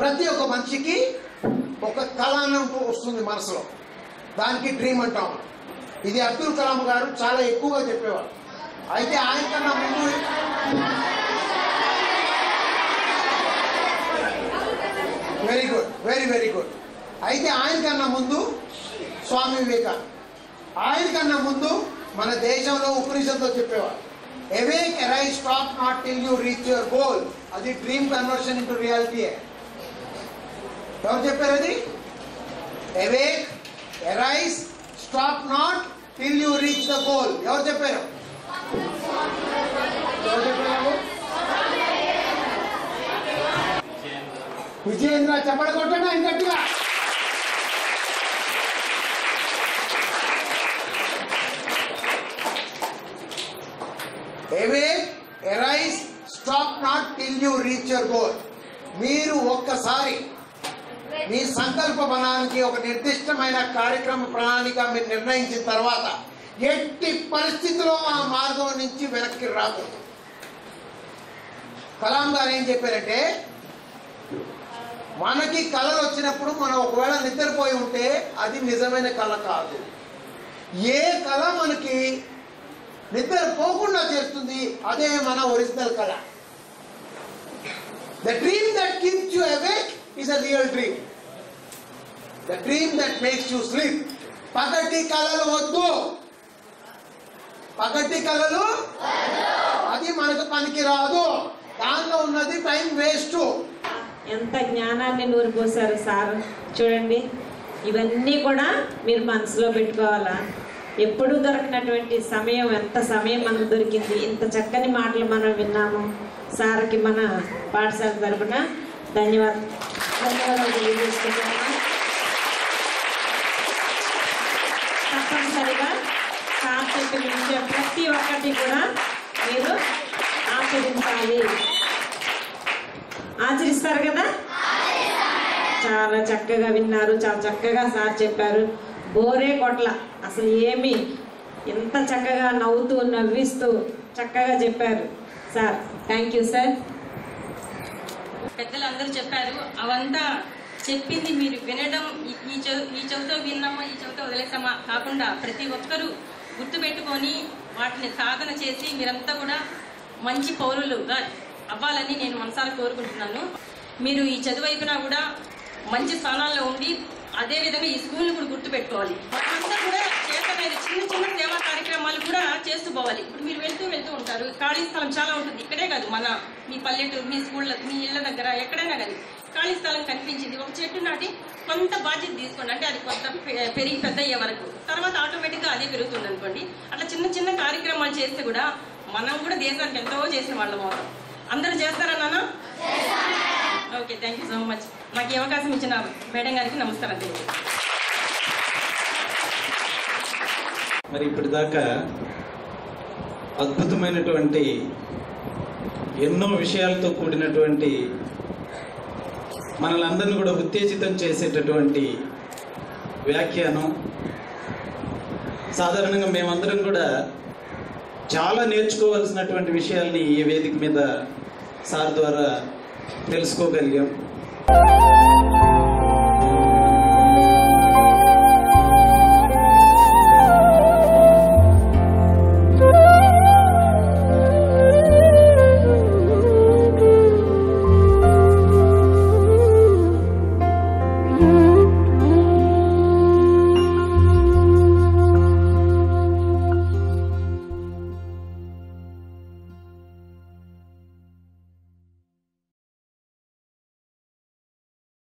ప్రతి ఒక్క మనిషికి ఒక కళ అన్నట్టు వస్తుంది మనసులో దానికి డ్రీమ్ అంటాం ఇది అబ్దుల్ కలాం గారు చాలా ఎక్కువగా చెప్పేవారు అయితే ఆయన కన్నా ముందు very good very very good అయితే ఆయన కన్నా ముందు స్వామి వివేకానంద ఆయన కన్నా ముందు మన దేశంలో ఉపనిషత్తులో చెప్పేవారు awake arise stop not till you reach your goal అది డ్రీమ్ కన్వర్షన్ ఇంటూ రియాలిటీ ఎవరు చెప్పారు అది awake arise stop not till you reach the goal ఎవరు చెప్పారు ఎవరు చెప్పారు విజయేంద్ర చెప్పడ కొట్టండి ఆయన గట్టిగా awake arise stop not till you reach your goal మీరు ఒక్కసారి మీ సంకల్ప బలానికి ఒక నిర్దిష్టమైన కార్యక్రమ ప్రణాళిక మీరు నిర్ణయించిన తర్వాత ఎట్టి పరిస్థితిలో ఆ మార్గం నుంచి వెనక్కి రాకూడదు కలాం గారు ఏం చెప్పారంటే మనకి కళలు వచ్చినప్పుడు మనం ఒకవేళ నిద్రపోయి ఉంటే అది నిజమైన కళ కాదు ఏ కళ మనకి నిద్ర పోకుండా చేస్తుంది అదే మన ఒరిజినల్ కళ the dream that keeps you awake is a real dream the dream that makes you sleep పగటి కళలు వద్దు పగటి కళలు అది మనకు పనికి రాదు దానిలో ఉన్నది టైం వేస్ట్ ఎంత జ్ఞానాన్ని నూరిపోసారు సార్ చూడండి ఇవన్నీ కూడా మీరు మనసులో పెట్టుకోవాలా ఎప్పుడు దొరకనటువంటి సమయం ఎంత సమయం మనకు దొరికింది ఇంత చక్కని మాటలు మనం విన్నాము సార్కి మన పాఠశాల తరపున ధన్యవాద ధన్యవాదాలు తెలియజేసుకుంటున్నాను తప్పనిసరిగా సార్ చెప్పిన విషయం ప్రతి ఒక్కటి కూడా మీరు ఆచరించాలి ఆచరిస్తారు కదా చాలా చక్కగా విన్నారు చాలా చక్కగా సార్ చెప్పారు బోరే కొట్ల అసలు ఏమి ఎంత చక్కగా నవ్వుతూ నవ్విస్తూ చక్కగా చెప్పారు సార్ థ్యాంక్ యూ సార్ పెద్దలు అందరూ చెప్పారు అవంతా చెప్పింది మీరు వినడం ఈ- ఈ చదువు ఈ చదువుతో విన్నామా ఈ చదువుతో వదిలేసామా కాకుండా ప్రతి ఒక్కరూ గుర్తుపెట్టుకొని వాటిని సాధన చేసి మీరంతా కూడా మంచి పౌరులుగా అవ్వాలని నేను మనసారా కోరుకుంటున్నాను మీరు ఈ చదువు అయిపోయినా కూడా మంచి స్థానాల్లో ఉండి అదే విధంగా ఈ స్కూల్ని కూడా గుర్తుపెట్టుకోవాలి మనమంతా కూడా చేతనైన చిన్న చిన్న సేవా కార్యక్రమాలు కూడా చేస్తూ పోవాలి ఇప్పుడు మీరు వెళ్తూ వెళ్తూ ఉంటారు ఖాళీ స్థలం చాలా ఉంటుంది ఇక్కడే కాదు మన మీ పల్లెటూరు మీ స్కూళ్ళ మీ ఇళ్ళ దగ్గర ఎక్కడైనా కానీ ఖాళీ స్థలం కనిపించింది ఒక చెట్టు నాటి కొంత బాధ్యత తీసుకోండి అంటే అది కొంత పె- పెరిగి పెద్ద అయ్యే వరకు తర్వాత ఆటోమేటిక్గా అదే పెరుగుతుంది అనుకోండి అట్లా చిన్న చిన్న కార్యక్రమాలు చేస్తే కూడా మనం కూడా దేశానికి ఎంతో చేసిన వాళ్ళం అవుతాం అందరూ చేస్తారా నాన్న okay thank you so much నాకు ఈ అవకాశం ఇచ్చిన మేడం గారికి నమస్కారం తెలియదు మరి ఇప్పటిదాకా అద్భుతమైనటువంటి ఎన్నో విషయాలతో కూడినటువంటి మనలందరినీ కూడా ఉత్తేజితం చేసేటటువంటి వ్యాఖ్యానం సాధారణంగా మేమందరం కూడా చాలా నేర్చుకోవాల్సినటువంటి విషయాల్ని ఈ వేదిక మీద సార్ ద్వారా తెలుసుకోగలిగాం